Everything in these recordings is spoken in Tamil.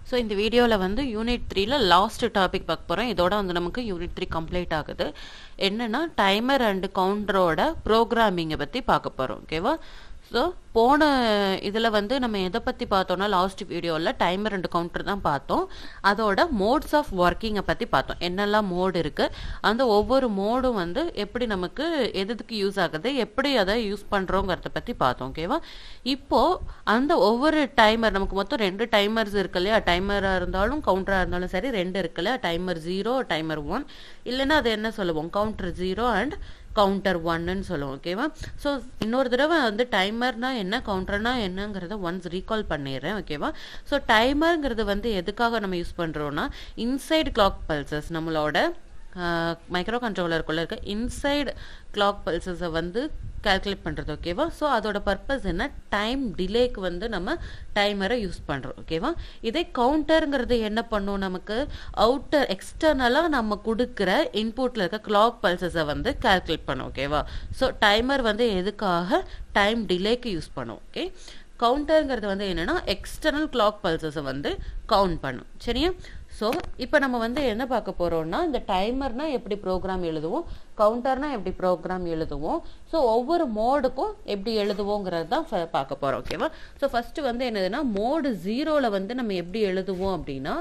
ஸோ இந்த வீடியோவில் வந்து யூனிட் த்ரீல லாஸ்ட் டாபிக் பார்க்க போகிறோம் இதோட வந்து நமக்கு யூனிட் த்ரீ கம்ப்ளீட் ஆகுது என்னன்னா டைமர் அண்ட் கவுண்டரோட ப்ரோக்ராமிங்கை பற்றி பார்க்க போகிறோம் ஓகேவா ஸோ போன இதில் வந்து நம்ம எதை பற்றி பார்த்தோம்னா லாஸ்ட் வீடியோவில் டைமர் அண்ட் கவுண்டர் தான் பார்த்தோம் அதோட மோட்ஸ் ஆஃப் ஒர்க்கிங்கை பற்றி பார்த்தோம் என்னெல்லாம் மோடு இருக்குது அந்த ஒவ்வொரு மோடும் வந்து எப்படி நமக்கு எதுக்கு யூஸ் ஆகுது எப்படி அதை யூஸ் பண்ணுறோங்கிறத பற்றி பார்த்தோம் ஓகேவா இப்போது அந்த ஒவ்வொரு டைமர் நமக்கு மொத்தம் ரெண்டு டைமர்ஸ் இருக்கு இல்லையா டைமராக இருந்தாலும் கவுண்டராக இருந்தாலும் சரி ரெண்டு இருக்கு இல்லையா டைமர் ஜீரோ டைமர் ஒன் இல்லைன்னா அது என்ன சொல்லுவோம் கவுண்டர் ஜீரோ அண்ட் கவுண்டர் ஒன்னு சொல்லுவோம் ஓகேவா ஸோ இன்னொரு தடவை வந்து டைமர்னா என்ன கவுண்டர்னா என்னங்கிறத ஒன்ஸ் ரீகால் பண்ணிடுறேன் ஓகேவா ஸோ டைமருங்கிறது வந்து எதுக்காக நம்ம யூஸ் பண்ணுறோன்னா இன்சைடு கிளாக் பல்சஸ் நம்மளோட மைக்ரோ கண்ட்ரோலருக்குள்ளே இருக்க இன்சைடு கிளாக் பல்சஸை வந்து கால்குலேட் பண்ணுறது ஓகேவா ஸோ அதோட பர்பஸ் என்ன டைம் டிலேக்கு வந்து நம்ம டைமரை யூஸ் பண்ணுறோம் ஓகேவா இதே கவுண்டருங்கிறது என்ன பண்ணும் நமக்கு அவுட்டர் எக்ஸ்டர்னலாக நம்ம கொடுக்குற இன்புட்டில் இருக்க கிளாக் பல்சஸை வந்து கால்குலேட் பண்ணும் ஓகேவா ஸோ டைமர் வந்து எதுக்காக டைம் டிலேக்கு யூஸ் பண்ணும் ஓகே கவுண்டருங்கிறது வந்து என்னென்னா எக்ஸ்டர்னல் கிளாக் பல்சஸை வந்து கவுண்ட் பண்ணும் சரியா ஸோ இப்போ நம்ம வந்து என்ன பார்க்க போகிறோம்னா இந்த டைமர்னா எப்படி ப்ரோக்ராம் எழுதுவோம் கவுண்டர்னா எப்படி ப்ரோக்ராம் எழுதுவோம் ஸோ ஒவ்வொரு மோடுக்கும் எப்படி எழுதுவோங்கிறது தான் பார்க்க போகிறோம் ஓகேவா ஸோ ஃபஸ்ட்டு வந்து என்னதுன்னா மோடு ஜீரோவில் வந்து நம்ம எப்படி எழுதுவோம் அப்படின்னா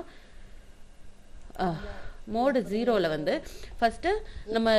மோடு ஜீரோவில் வந்து ஃபஸ்ட்டு நம்ம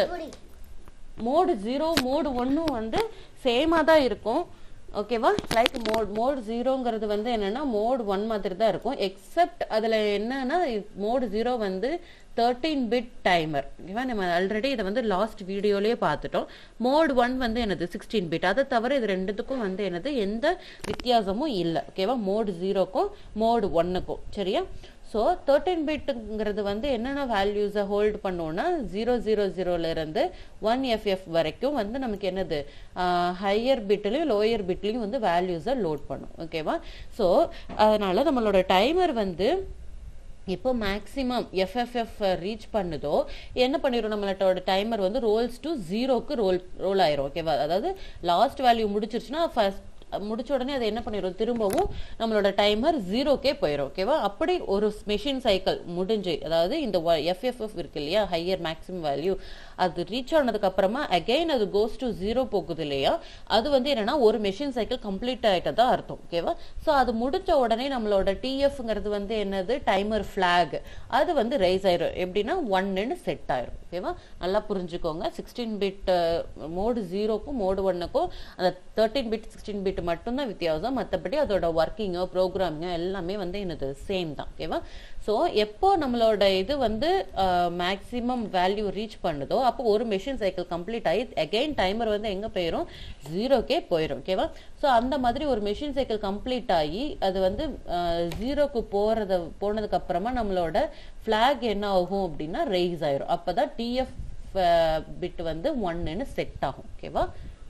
மோடு ஜீரோ மோடு ஒன்றும் வந்து சேமாக தான் இருக்கும் ஓகேவா லைக் மோட் மோட் ஜீரோங்கிறது வந்து என்னன்னா மோட் ஒன் மாதிரி தான் இருக்கும் எக்ஸப்ட் அதில் என்னன்னா மோட் ஜீரோ வந்து தேர்ட்டீன் பிட் டைமர் ஓகேவா நம்ம ஆல்ரெடி இதை வந்து லாஸ்ட் வீடியோலேயே பார்த்துட்டோம் மோட் ஒன் வந்து என்னது சிக்ஸ்டீன் பிட் அதை தவிர இது ரெண்டுத்துக்கும் வந்து என்னது எந்த வித்தியாசமும் இல்லை ஓகேவா மோட் ஜீரோக்கும் மோட் ஒன்னுக்கும் சரியா ஸோ தேர்ட்டின் பிட்டுங்கிறது வந்து என்னென்ன வேல்யூஸை ஹோல்டு பண்ணோன்னா ஜீரோ ஜீரோ ஜீரோலேருந்து ஒன் எஃப்எஃப் வரைக்கும் வந்து நமக்கு என்னது ஹையர் பிட்லையும் லோயர் பிட்லையும் வந்து வேல்யூஸை லோட் பண்ணும் ஓகேவா ஸோ அதனால் நம்மளோட டைமர் வந்து எப்போ மேக்ஸிமம் எஃப்எஃப்எஃப் ரீச் பண்ணுதோ என்ன பண்ணிடும் நம்மளோட டைமர் வந்து ரோல்ஸ் டு ஜீரோக்கு ரோல் ரோல் ஆயிரும் ஓகேவா அதாவது லாஸ்ட் வேல்யூ முடிச்சிருச்சுன்னா ஃபர்ஸ்ட் முடிச்ச உடனே அதை என்ன பண்ணிடும் திரும்பவும் நம்மளோட டைமர் ஜீரோக்கே போயிடும் ஓகேவா அப்படி ஒரு மெஷின் சைக்கிள் முடிஞ்சு அதாவது இந்த எஃப்எஃப்எஃப் இருக்கு இல்லையா ஹையர் மேக்ஸிமம் வேல்யூ அது ரீச் ஆனதுக்கு அப்புறமா அகைன் அது கோஸ் டு ஜீரோ போகுது இல்லையா அது வந்து என்னன்னா ஒரு மெஷின் சைக்கிள் கம்ப்ளீட் ஆகிட்டதா அர்த்தம் ஓகேவா ஸோ அது முடிச்ச உடனே நம்மளோட டிஎஃப்ங்கிறது வந்து என்னது டைமர் ஃபிளாக் அது வந்து ரைஸ் ஆயிரும் எப்படின்னா ஒன்னு செட் ஆயிரும் ஓகேவா நல்லா புரிஞ்சுக்கோங்க சிக்ஸ்டீன் பிட் மோடு ஜீரோக்கும் மோடு ஒன்னுக்கும் அந்த தேர்ட்டீன் பிட் சிக்ஸ்டீன் பிட் மட்டும்தான் வித்தியாசம் மற்றபடி அதோட ஒர்க்கிங்கோ ப்ரோக்ராமிங்கோ எல்லாமே வந்து என்னது சேம் தான் ஓகேவா ஸோ எப்போ நம்மளோட இது வந்து மேக்ஸிமம் வேல்யூ ரீச் பண்ணுதோ அப்போ ஒரு மெஷின் சைக்கிள் கம்ப்ளீட் ஆகி அகெயின் டைமர் வந்து எங்கே போயிடும் ஜீரோக்கே போயிடும் ஓகேவா ஸோ அந்த மாதிரி ஒரு மெஷின் சைக்கிள் கம்ப்ளீட் ஆகி அது வந்து ஜீரோக்கு போகிறத போனதுக்கு அப்புறமா நம்மளோட ஃப்ளாக் என்ன ஆகும் அப்படின்னா ரைஸ் ஆயிரும் அப்போ தான் டிஎஃப் பிட் வந்து ஒன்னு செட் ஆகும் ஓகேவா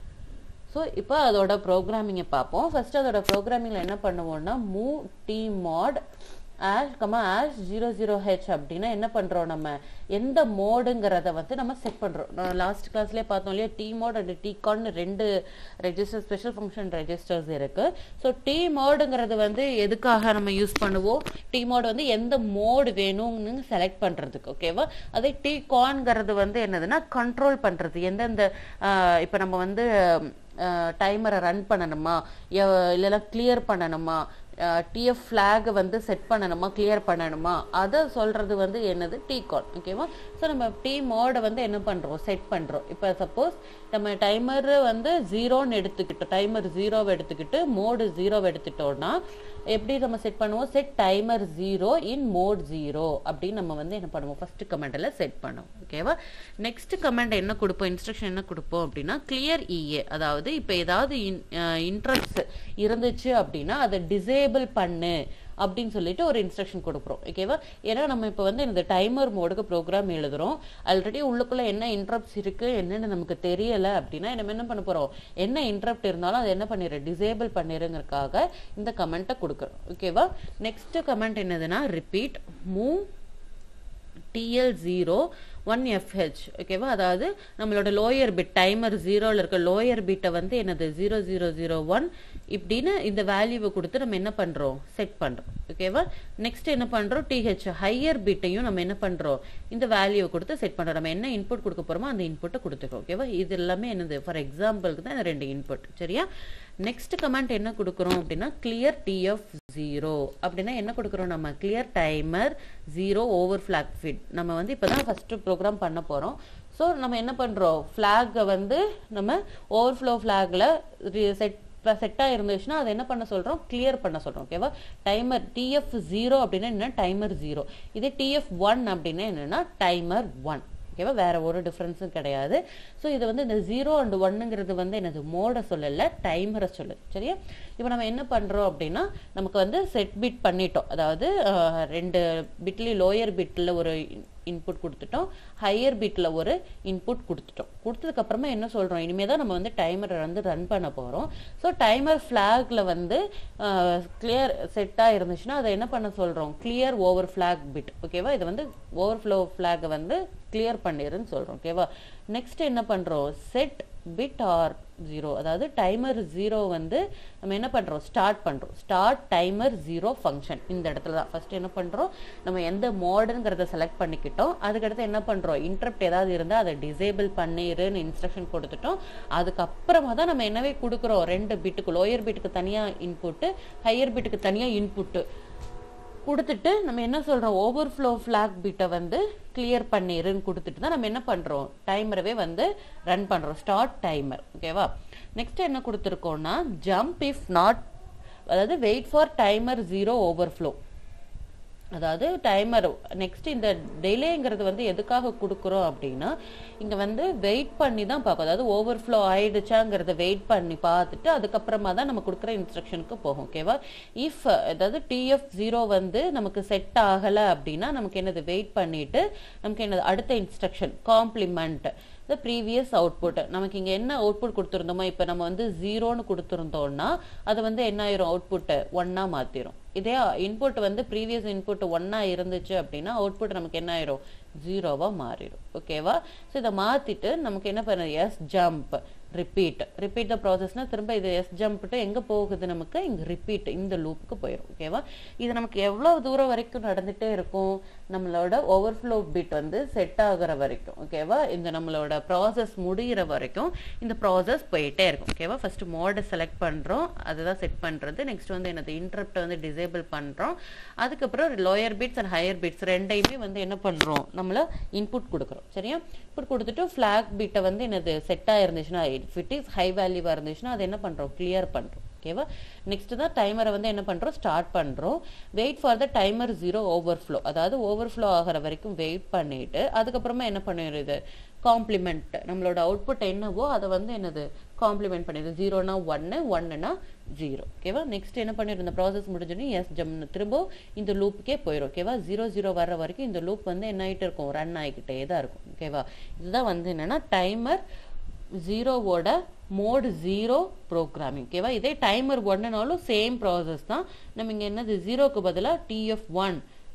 ஸோ இப்போ அதோட ப்ரோக்ராமிங்கை பார்ப்போம் ஃபர்ஸ்ட் அதோட ப்ரோக்ராமிங்கில் என்ன பண்ணுவோம்னா move T mod hash comma hash zero zero H அப்படின்னா என்ன பண்ணுறோம் நம்ம எந்த மோடுங்கிறத வந்து நம்ம செட் பண்ணுறோம் நான் லாஸ்ட் கிளாஸ்லேயே பார்த்தோம் இல்லையா T mode and T con ரெண்டு ரெஜிஸ்டர் ஸ்பெஷல் ஃபங்க்ஷன் ரெஜிஸ்டர்ஸ் இருக்குது ஸோ டி மோடுங்கிறது வந்து எதுக்காக நம்ம யூஸ் பண்ணுவோம் டி மோட் வந்து எந்த மோடு வேணும்னு செலக்ட் பண்ணுறதுக்கு ஓகேவா அதே டி கான்ங்கிறது வந்து என்னதுன்னா கண்ட்ரோல் பண்ணுறது எந்தெந்த இப்போ நம்ம வந்து டைமரை ரன் பண்ணணுமா இல்லைன்னா கிளியர் பண்ணணுமா டிஎஃப் ஃப்ளாக் வந்து செட் பண்ணணுமா கிளியர் பண்ணணுமா அதை சொல்கிறது வந்து என்னது டி கான் ஓகேவா ஸோ நம்ம டி மோடை வந்து என்ன பண்ணுறோம் செட் பண்ணுறோம் இப்போ சப்போஸ் நம்ம டைமர் வந்து ஜீரோன்னு எடுத்துக்கிட்டோம் டைமர் ஜீரோவை எடுத்துக்கிட்டு மோடு ஜீரோவை எடுத்துட்டோம்னா எப்படி நம்ம செட் பண்ணுவோம் set timer zero in mode zero அப்படின்னு நம்ம வந்து என்ன பண்ணுவோம் ஃபர்ஸ்ட் கமெண்டில் செட் பண்ணுவோம் ஓகேவா நெக்ஸ்ட் கமெண்ட் என்ன கொடுப்போம் இன்ஸ்ட்ரக்ஷன் என்ன கொடுப்போம் அப்படின்னா கிளியர் இஏ அதாவது இப்போ ஏதாவது இன்ட்ரெஸ்ட் இருந்துச்சு அப்படின்னா அதை டிசேபிள் பண்ணு அப்படின்னு சொல்லிட்டு ஒரு இன்ஸ்ட்ரக்ஷன் கொடுக்குறோம் ஓகேவா ஏன்னா நம்ம இப்போ வந்து இந்த டைமர் மோடுக்கு ப்ரோக்ராம் எழுதுறோம் ஆல்ரெடி உள்ளுக்குள்ள என்ன இன்ட்ரப்ட்ஸ் இருக்கு என்னன்னு நமக்கு தெரியல அப்படின்னா நம்ம என்ன பண்ண போறோம் என்ன இன்ட்ரப்ட் இருந்தாலும் அதை என்ன பண்ணிடு டிசேபிள் பண்ணிருங்கிறதுக்காக இந்த கமெண்ட்டை கொடுக்குறோம் ஓகேவா நெக்ஸ்ட் கமெண்ட் என்னதுன்னா repeat move TL zero one FH ஓகேவா அதாவது நம்மளோட லோயர் பிட் டைமர் ஜீரோவில் இருக்க லோயர் பிட்டை வந்து என்னது ஜீரோ ஜீரோ ஜீரோ ஒன் இப்படின்னு இந்த வேல்யூவை கொடுத்து நம்ம என்ன பண்ணுறோம் செட் பண்ணுறோம் ஓகேவா நெக்ஸ்ட் என்ன பண்ணுறோம் டிஹெச் ஹையர் பிட்டையும் நம்ம என்ன பண்ணுறோம் இந்த வேல்யூவை கொடுத்து செட் பண்ணுறோம் நம்ம என்ன இன்புட் கொடுக்க போகிறோமோ அந்த இன்புட்டை கொடுத்துக்கோ ஓகேவா இது எல்லாமே என்னது ஃபார் எக்ஸாம்பிளுக்கு தான் இந்த ரெண்டு இன்புட் சரியா நெக்ஸ்ட் கமெண்ட் என்ன கொடுக்குறோம் அப்படின்னா கிளியர் டிஎஃப் ஜீரோ அப்படின்னா என்ன கொடுக்குறோம் நம்ம clear timer zero over flag bit நம்ம வந்து இப்போ தான் ஃபஸ்ட்டு ப்ரோக்ராம் பண்ண போகிறோம் ஸோ நம்ம என்ன பண்ணுறோம் ஃப்ளாகை வந்து நம்ம ஓவர்ஃப்ளோ ஃப்ளாகில் செட் செட்டாக இருந்துச்சுன்னா அதை என்ன பண்ண சொல்கிறோம் கிளியர் பண்ண சொல்கிறோம் ஓகேவா டைமர் டிஎஃப் ஜீரோ அப்படின்னா என்ன டைமர் ஜீரோ இதே டிஎஃப் ஒன் அப்படின்னா என்னென்னா டைமர் ஒன் ஓகேவா வேற ஒரு டிஃப்ரென்ஸும் கிடையாது ஸோ இது வந்து இந்த ஜீரோ அண்ட் ஒன்னுங்கிறது வந்து எனது மோட சொல்லலை டைமரை சொல்லுது சரியா இப்போ நம்ம என்ன பண்ணுறோம் அப்படின்னா நமக்கு வந்து செட் பிட் பண்ணிட்டோம் அதாவது அஹ், ரெண்டு பிட்லேயும் லோயர் பிட்டில் ஒரு இன்புட் கொடுத்துட்டோம் ஹையர் பிட்டில் ஒரு இன்புட் கொடுத்துட்டோம் கொடுத்ததுக்கப்புறமா என்ன சொல்கிறோம் இனிமேல் தான் நம்ம வந்து டைமரை வந்து ரன் பண்ண போகிறோம் ஸோ டைமர் ஃப்ளாகில் வந்து கிளியர் செட்டாக இருந்துச்சுன்னா அதை என்ன பண்ண சொல்கிறோம் கிளியர் ஓவர் ஃப்ளாக் பிட் ஓகேவா இது வந்து ஓவர்ஃப்ளோ ஃப்ளாகை வந்து கிளியர் பண்ணிடுன்னு சொல்கிறோம் ஓகேவா நெக்ஸ்ட் என்ன பண்ணுறோம் செட் பிட் ஆர் ஜீரோ அதாவது டைமர் ஜீரோ வந்து நம்ம என்ன பண்ணுறோம் ஸ்டார்ட் பண்ணுறோம் ஸ்டார்ட் டைமர் ஜீரோ ஃபங்க்ஷன் இந்த இடத்துல தான் ஃபர்ஸ்ட் என்ன பண்ணுறோம் நம்ம எந்த மோடுங்கிறத செலக்ட் பண்ணிக்கிட்டோம் அதுக்கடுத்து என்ன பண்ணுறோம் இன்டரப்ட் ஏதாவது இருந்தால் அதை டிசேபிள் பண்ணிருன்னு இன்ஸ்ட்ரக்ஷன் கொடுத்துட்டோம் அதுக்கப்புறமா தான் நம்ம என்னவே கொடுக்குறோம் ரெண்டு பிட்டுக்கு லோயர் பிட்டுக்கு தனியாக இன்புட்டு ஹையர் பிட்டுக்கு தனியாக இன்புட்டு கொடுத்துட்டு நம்ம என்ன சொல்றோம் ஓவர்ஃப்ளோ ஃபிளாக் பிட்டை வந்து கிளியர் பண்ணிருன்னு கொடுத்துட்டு தான் நம்ம என்ன பண்றோம் டைமரவே வந்து ரன் பண்றோம் ஸ்டார்ட் டைமர் ஓகேவா நெக்ஸ்ட் என்ன கொடுத்துருக்கோம்னா ஜம்ப் இஃப் நாட் அதாவது wait for timer zero overflow அதாவது டைமர் நெக்ஸ்ட் இந்த டிலேங்கிறது வந்து எதுக்காக கொடுக்குறோம் அப்படின்னா இங்க வந்து வெயிட் பண்ணி தான் பார்க்கும் அதாவது ஓவர்ஃப்ளோ ஆயிடுச்சாங்கிறத வெயிட் பண்ணி பார்த்துட்டு அதுக்கப்புறமா தான் நம்ம கொடுக்குற இன்ஸ்ட்ரக்ஷனுக்கு போகும் ஓகேவா இஃப் அதாவது டிஎஃப் ஜீரோ வந்து நமக்கு செட் ஆகலை அப்படின்னா நமக்கு என்னது வெயிட் பண்ணிட்டு நமக்கு என்னது அடுத்த instruction complement the previous output நமக்கு இங்கே என்ன அவுட்புட் கொடுத்துருந்தோமோ இப்போ நம்ம வந்து ஜீரோன்னு கொடுத்துருந்தோம்னா அது வந்து என்ன ஆயிரும் அவுட்புட்டை ஒன்னா மாத்திரும் இதே இன்புட் வந்து ப்ரீவியஸ் இன்புட் ஒன்னா இருந்துச்சு அப்படின்னா அவுட்புட் நமக்கு என்ன ஆயிரும் ஜீரோவா மாறிடும் ஓகேவா ஸோ இதை மாத்திட்டு நமக்கு என்ன பண்ண S jump repeat repeat the ப்ராசஸ்னா திரும்ப இது எஸ் ஜம்ப்ட்டு எங்கே போகுது நமக்கு இங்கே ரிப்பீட் இந்த லூப்புக்கு போயிடும் ஓகேவா இது நமக்கு எவ்வளோ தூரம் வரைக்கும் நடந்துகிட்டே இருக்கும் நம்மளோட ஓவர்ஃப்ளோ பிட் வந்து செட் ஆகுற வரைக்கும் ஓகேவா இந்த நம்மளோட ப்ராசஸ் முடிகிற வரைக்கும் இந்த ப்ராசஸ் போயிட்டே இருக்கும் ஓகேவா ஃபர்ஸ்ட் மோடை செலக்ட் பண்ணுறோம் அதுதான் செட் பண்ணுறது நெக்ஸ்ட் வந்து என்னது இன்டரப்டை வந்து டிசேபிள் பண்ணுறோம் அதுக்கப்புறம் lower bits and higher bits ரெண்டையுமே வந்து என்ன பண்ணுறோம் நம்மள இன்புட் கொடுக்குறோம் சரியா இன்புட் கொடுத்துட்டு ஃபிளாக் பிட்டை வந்து என்னது செட்டாக இருந்துச்சுன்னா இஃப் இட் இஸ் ஹை வேல்யூவாக இருந்துச்சுன்னா அதை என்ன பண்ணுறோம் கிளியர் பண்ணுறோம் ஓகேவா நெக்ஸ்ட் தான் டைமரை வந்து என்ன பண்ணுறோம் ஸ்டார்ட் பண்ணுறோம் wait for the timer zero overflow அதாவது ஓவர்ஃப்ளோ ஆகிற வரைக்கும் வெயிட் பண்ணிட்டு அதுக்கப்புறமா என்ன பண்ணிடுது காம்ப்ளிமெண்ட் நம்மளோட அவுட்புட் என்னவோ அதை வந்து என்னது காம்ப்ளிமெண்ட் பண்ணிடுது ஜீரோனா ஒன்று ஒன்னுனா ஜீரோ ஓகேவா நெக்ஸ்ட் என்ன பண்ணிடும் இந்த ப்ராசஸ் முடிஞ்சோடனே எஸ் ஜம் திரும்ப இந்த லூப்புக்கே போயிடும் ஓகேவா ஜீரோ ஜீரோ வர்ற வரைக்கும் இந்த லூப் வந்து என்ன ஆகிட்டு இருக்கும் ரன் ஆகிக்கிட்டே தான் இருக்கும் ஓகேவா இதுதான் வந்து என்னன்னா டைமர் ஜீரோவோட மோட் ஜீரோ ப்ரோக்ராமிங் ஓகேவா இதே டைமர் ஒன்னுனாலும் சேம் ப்ராசஸ் தான் நம்ம இங்கே என்னது ஜீரோக்கு பதிலாக டிஎஃப் ஒன்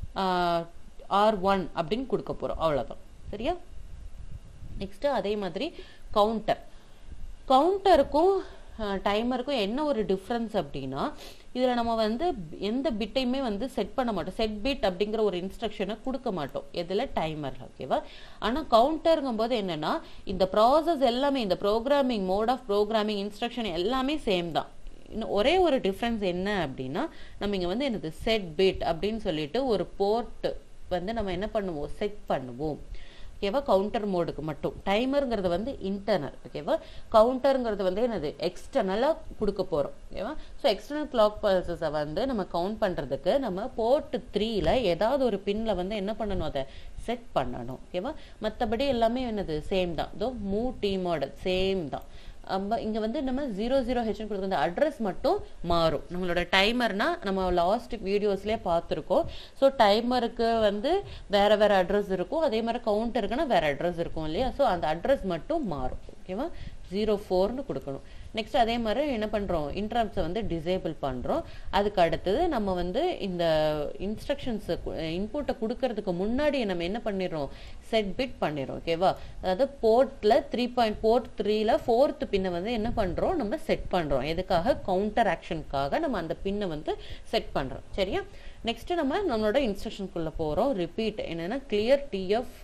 ஆர் ஒன் அப்படின்னு கொடுக்க போகிறோம் அவ்வளோதான் சரியா நெக்ஸ்ட் அதே மாதிரி கவுண்டர் கவுண்டருக்கும் டைமருக்கும் என்ன ஒரு டிஃப்ரென்ஸ் அப்படின்னா இதில் நம்ம வந்து எந்த பிட்டையுமே வந்து செட் பண்ண மாட்டோம் செட் பிட் அப்படிங்கிற ஒரு இன்ஸ்ட்ரக்ஷனை கொடுக்க மாட்டோம் எதில் டைமர் ஓகேவா ஆனால் கவுண்டருங்கும் போது என்னன்னா இந்த ப்ராசஸ் எல்லாமே இந்த programming mode of programming instruction எல்லாமே சேம் தான் இன்னும் ஒரே ஒரு டிஃப்ரென்ஸ் என்ன அப்படின்னா நம்ம இங்கே வந்து என்னது செட் பிட் அப்படின்னு சொல்லிட்டு ஒரு போர்ட் வந்து நம்ம என்ன பண்ணுவோம் செட் பண்ணுவோம் ஓகேவா கவுண்டர் மோடுக்கு மட்டும் டைமருங்கிறது வந்து இன்டர்னல் ஓகேவா கவுண்டருங்கிறது வந்து என்னது எக்ஸ்டர்னலாக கொடுக்க போகிறோம் ஓகேவா ஸோ எக்ஸ்டர்னல் கிளாக் பல்சஸை வந்து நம்ம கவுண்ட் பண்ணுறதுக்கு நம்ம போர்ட் த்ரீல ஏதாவது ஒரு பின்ல வந்து என்ன பண்ணணும் அதை செட் பண்ணணும் ஓகேவா மற்றபடி எல்லாமே என்னது சேம் தான் இதோ மூ டி மாடல் சேம் தான் நம்ம இங்க வந்து நம்ம ஜீரோ ஜீரோ ஹெச்னு கொடுக்குற அட்ரஸ் மட்டும் மாறும் நம்மளோட டைமர்னா நம்ம லாஸ்ட் வீடியோஸ்லேயே பார்த்துருக்கோம் ஸோ டைமருக்கு வந்து வேற வேற அட்ரஸ் இருக்கும் அதே மாதிரி கவுண்டருக்குன்னா வேற அட்ரஸ் இருக்கும் இல்லையா ஸோ அந்த அட்ரஸ் மட்டும் மாறும் ஓகேவா ஜீரோ ஃபோர்னு கொடுக்கணும் நெக்ஸ்ட் அதே மாதிரி என்ன பண்றோம் இன்டரப்ட்ஸை வந்து டிசேபிள் பண்றோம் அதுக்கு அடுத்தது நம்ம வந்து இந்த இன்ஸ்ட்ரக்ஷன்ஸ் இன்புட்டை கொடுக்கறதுக்கு முன்னாடி நம்ம என்ன பண்ணிடுறோம் செட் பிட் பண்ணிடுறோம் ஓகேவா அதாவது போர்ட்ல த்ரீ பாயிண்ட் போர்ட் த்ரீல ஃபோர்த் பின்னை வந்து என்ன பண்றோம் நம்ம செட் பண்றோம் எதுக்காக கவுண்டர் ஆக்ஷனுக்காக நம்ம அந்த பின்னை வந்து செட் பண்றோம் சரியா நெக்ஸ்ட் நம்ம நம்மளோட இன்ஸ்ட்ரக்ஷனுக்குள்ள போறோம் ரிப்பீட் என்னன்னா கிளியர் டிஎஃப்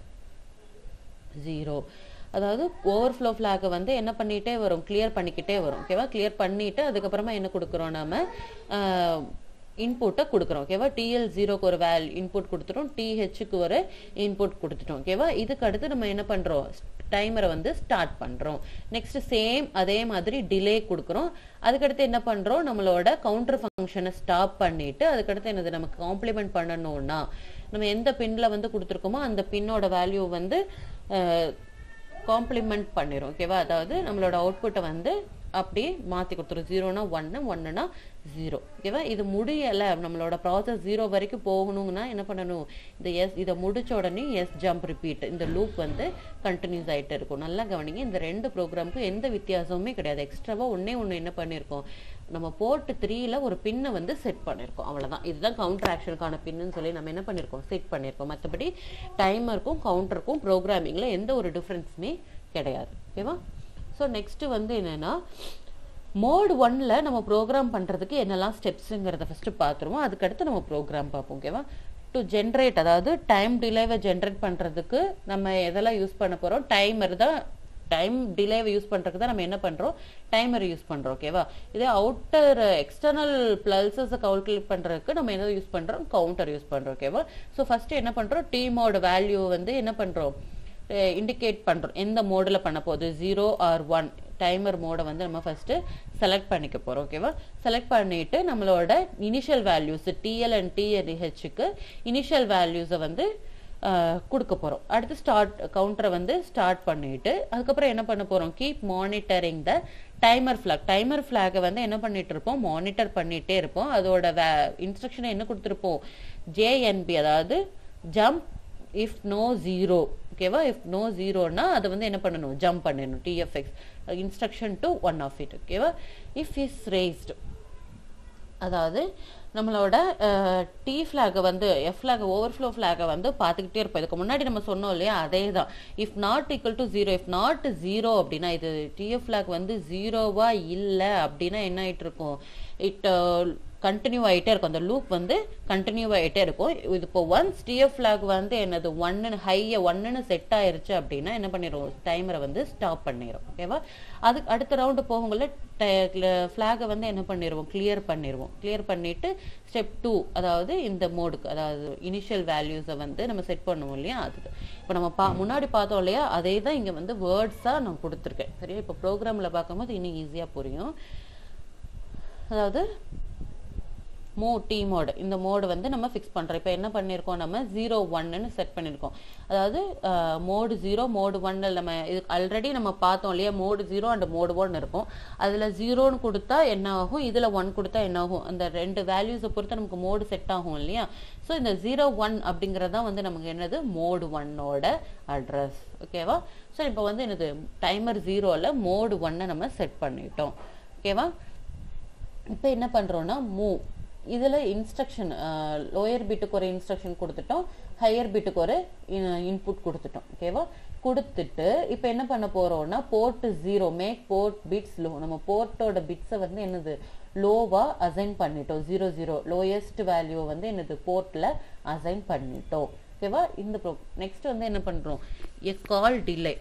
ஜீரோ அதாவது ஓவர்ஃப்ளோ ஃப்ளாகை வந்து என்ன பண்ணிட்டே வரும் கிளியர் பண்ணிக்கிட்டே வரும் ஓகேவா கிளியர் பண்ணிட்டு அதுக்கப்புறமா என்ன கொடுக்குறோம் நாம இன்புட்டை கொடுக்குறோம் ஓகேவா டிஎல் ஜீரோக்கு ஒரு வேல் இன்புட் கொடுத்துட்டோம் டிஹெச்சுக்கு ஒரு இன்புட் கொடுத்துட்டோம் ஓகேவா இதுக்கு அடுத்து நம்ம என்ன பண்றோம் டைமரை வந்து ஸ்டார்ட் பண்றோம் நெக்ஸ்ட் சேம் அதே மாதிரி டிலே கொடுக்குறோம் அதுக்கடுத்து என்ன பண்றோம் நம்மளோட கவுண்டர் ஃபங்க்ஷனை ஸ்டாப் பண்ணிட்டு அதுக்கடுத்து என்னது நமக்கு காம்ப்ளிமெண்ட் பண்ணணும்னா நம்ம எந்த பின்ல வந்து கொடுத்துருக்கோமோ அந்த பின்னோட வேல்யூ வந்து காம்ப்ளிமெண்ட் பண்ணிரும் ஓகேவா அதாவது நம்மளோட அவுட்புட்டை வந்து அப்படியே மாத்தி கொடுத்துரும் ஜீரோனா ஒன்னு ஒன்னுனா ஜீரோ ஓகேவா இது முடியல நம்மளோட ப்ராசஸ் ஜீரோ வரைக்கும் போகணும்னா என்ன பண்ணணும் இந்த எஸ் இதை முடிச்ச உடனே எஸ் ஜம்ப் ரிப்பீட் இந்த லூப் வந்து கண்டினியூஸ் ஆயிட்டு இருக்கும் நல்லா கவனிங்க இந்த ரெண்டு ப்ரோக்ராமுக்கும் எந்த வித்தியாசமுமே கிடையாது எக்ஸ்ட்ராவா ஒன்னே ஒண்ணு என்ன பண்ணிருக்கோம் நம்ம போர்ட் த்ரீல ஒரு பின்னை வந்து செட் பண்ணிருக்கோம் அவ்வளவுதான் இதுதான் கவுண்டர் ஆக்ஷனுக்கான பின்னு சொல்லி நம்ம என்ன பண்ணிருக்கோம் செட் பண்ணிருக்கோம் மற்றபடி டைமருக்கும் கவுண்டருக்கும் ப்ரோக்ராமிங்ல எந்த ஒரு டிஃபரன்ஸுமே கிடையாது ஓகேவா ஸோ நெக்ஸ்ட் வந்து என்னன்னா மோட் ஒன்ல நம்ம ப்ரோக்ராம் பண்றதுக்கு என்னெல்லாம் ஸ்டெப்ஸுங்கிறத ஃபர்ஸ்ட் பார்த்துருவோம் அதுக்கடுத்து நம்ம ப்ரோக்ராம் பார்ப்போம் ஓகேவா டு ஜென்ரேட் அதாவது டைம் டிலேவை ஜென்ரேட் பண்றதுக்கு நம்ம எதெல்லாம் யூஸ் பண்ண போறோம் டைமர் தான் டைம் டிலேவை யூஸ் பண்றதுக்கு தான் நம்ம என்ன பண்றோம் டைமர் யூஸ் பண்றோம் ஓகேவா இதே அவுட்டர் எக்ஸ்டர்னல் பிளல்சஸ் கால்குலேட் பண்றதுக்கு நம்ம என்ன யூஸ் பண்றோம் கவுண்டர் யூஸ் பண்றோம் ஓகேவா ஸோ ஃபர்ஸ்ட் என்ன பண்றோம் டீமோட வேல்யூ வந்து என்ன பண்றோம் இண்டிகேட் பண்றோம் எந்த மோடில் பண்ண போகுது ஜீரோ ஆர் ஒன் டைமர் மோடை வந்து நம்ம ஃபர்ஸ்ட் செலக்ட் பண்ணிக்க போறோம் ஓகேவா செலக்ட் பண்ணிட்டு நம்மளோட இனிஷியல் வேல்யூஸ் டிஎல் அண்ட் டிஎல்ஹெச்சுக்கு இனிஷியல் வேல்யூஸை வந்து கொடுக்க போறோம் அடுத்து ஸ்டார்ட் கவுண்டரை வந்து ஸ்டார்ட் பண்ணிட்டு அதுக்கப்புறம் என்ன பண்ண போறோம் keep monitoring the timer flag timer ஃபிளாகை வந்து என்ன பண்ணிட்டு இருப்போம் மானிட்டர் பண்ணிட்டே இருப்போம் அதோட இன்ஸ்ட்ரக்ஷனை என்ன கொடுத்துருப்போம் ஜேஎன்பி அதாவது ஜம்ப் இஃப் நோ ஜீரோ ஓகேவா இஃப் நோ ஜீரோனா அதை வந்து என்ன பண்ணணும் ஜம்ப் பண்ணிடணும் TFX instruction to one of it ஓகேவா இஃப் இஸ் ரேஸ்டு அதாவது நம்மளோட டி ஃபிளாகை வந்து எஃப் ஃபிளாக் ஓவர்ஃப்ளோ ஃபிளாகை வந்து பார்த்துக்கிட்டே இருப்போம் இதுக்கு முன்னாடி நம்ம சொன்னோம் இல்லையா அதே தான் if not equal to zero if not ஜீரோ அப்படின்னா இது டிஎஃப் ஃபிளாக் வந்து ஜீரோவா இல்லை அப்படின்னா என்ன ஆயிட்டு இருக்கும் இட் கண்டினியூ ஆகிட்டே இருக்கும் அந்த லூப் வந்து கண்டினியூ ஆகிட்டே இருக்கும் இது இப்போ ஒன்ஸ் டிஎஃப் ஃபிளாக் வந்து என்னது ஒன்னு ஹையை ஒன்னுன்னு செட் ஆயிருச்சு அப்படின்னா என்ன பண்ணிடும் டைமரை வந்து ஸ்டாப் பண்ணிடும் ஓகேவா அதுக்கு அடுத்த ரவுண்டு போகும்போது ஃபிளாகை வந்து என்ன பண்ணிடுவோம் கிளியர் பண்ணிடுவோம் கிளியர் பண்ணிட்டு ஸ்டெப் டூ அதாவது இந்த மோடுக்கு அதாவது இனிஷியல் வேல்யூஸை வந்து நம்ம செட் பண்ணுவோம் இல்லையா அதுக்கு இப்போ நம்ம பா முன்னாடி பார்த்தோம் இல்லையா அதே தான் இங்கே வந்து வேர்ட்ஸாக நான் கொடுத்துருக்கேன் சரியா இப்போ ப்ரோக்ராமில் பார்க்கும்போது இன்னும் ஈஸியாக புரியும் அதாவது மோ டி மோடு இந்த மோடு வந்து நம்ம ஃபிக்ஸ் பண்ணுறோம் இப்போ என்ன பண்ணியிருக்கோம் நம்ம ஜீரோ ஒன்னு செட் பண்ணியிருக்கோம் அதாவது மோடு ஜீரோ மோடு ஒன்னில் நம்ம இது ஆல்ரெடி நம்ம பார்த்தோம் இல்லையா mode zero and mode one இருக்கும் அதில் ஜீரோன்னு கொடுத்தா என்ன ஆகும் இதில் ஒன் கொடுத்தா என்ன ஆகும் அந்த ரெண்டு வேல்யூஸை பொறுத்து நமக்கு மோடு செட் ஆகும் இல்லையா ஸோ இந்த ஜீரோ ஒன் அப்படிங்கிறது தான் வந்து நமக்கு என்னது மோடு ஒன்னோட அட்ரஸ் ஓகேவா ஸோ இப்போ வந்து என்னது டைமர் ஜீரோவில் மோடு ஒன்னை நம்ம செட் பண்ணிட்டோம் ஓகேவா இப்போ என்ன பண்ணுறோன்னா மூவ் இதில் இன்ஸ்ட்ரக்ஷன் லோயர் பிட்டுக்கு ஒரு இன்ஸ்ட்ரக்ஷன் கொடுத்துட்டோம் ஹையர் பிட்டுக்கு ஒரு இன்புட் கொடுத்துட்டோம் ஓகேவா கொடுத்துட்டு இப்போ என்ன பண்ண போறோம்னா port zero make port bits low நம்ம போர்ட்டோட பிட்ஸை வந்து என்னது லோவா அசைன் பண்ணிட்டோம் ஜீரோ ஜீரோ லோயஸ்ட் வேல்யூ வந்து என்னது போர்ட்ல அசைன் பண்ணிட்டோம் ஓகேவா இந்த ப்ரோ நெக்ஸ்ட் வந்து என்ன பண்றோம் எ கால் டிலே